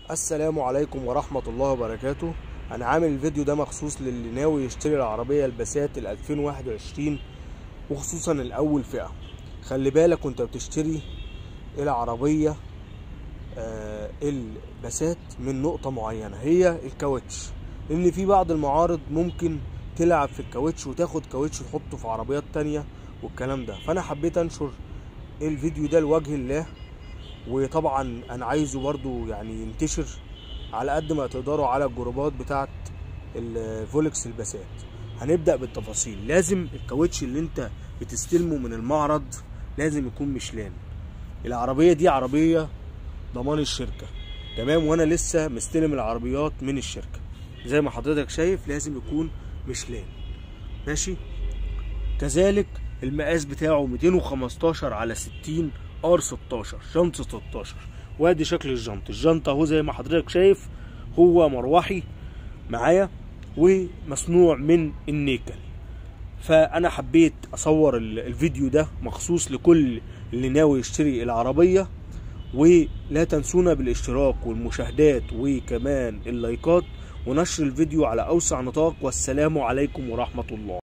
السلام عليكم ورحمة الله وبركاته أنا عامل الفيديو ده مخصوص للي ناوي يشتري العربية الباسات ال 2021 وخصوصا الأول فئة خلي بالك وانت بتشتري العربية آه الباسات من نقطة معينة هي الكاوتش لأن في بعض المعارض ممكن تلعب في الكاوتش وتاخد كاوتش تحطه في عربيات تانية والكلام ده فأنا حبيت أنشر الفيديو ده لوجه الله وطبعا انا عايزه برضو يعني ينتشر على قد ما تقدروا على الجروبات بتاعت الفولكس الباسات هنبدا بالتفاصيل لازم الكاوتش اللي انت بتستلمه من المعرض لازم يكون مشلان العربيه دي عربيه ضمان الشركه تمام وانا لسه مستلم العربيات من الشركه زي ما حضرتك شايف لازم يكون مشلان ماشي كذلك المقاس بتاعه 215 على 60 ار 16 جنط 16 وادي شكل الجنط الجنط اهو زي ما حضرتك شايف هو مروحي معايا ومصنوع من النيكل فانا حبيت اصور الفيديو ده مخصوص لكل اللي ناوي يشتري العربيه ولا تنسونا بالاشتراك والمشاهدات وكمان اللايكات ونشر الفيديو على اوسع نطاق والسلام عليكم ورحمه الله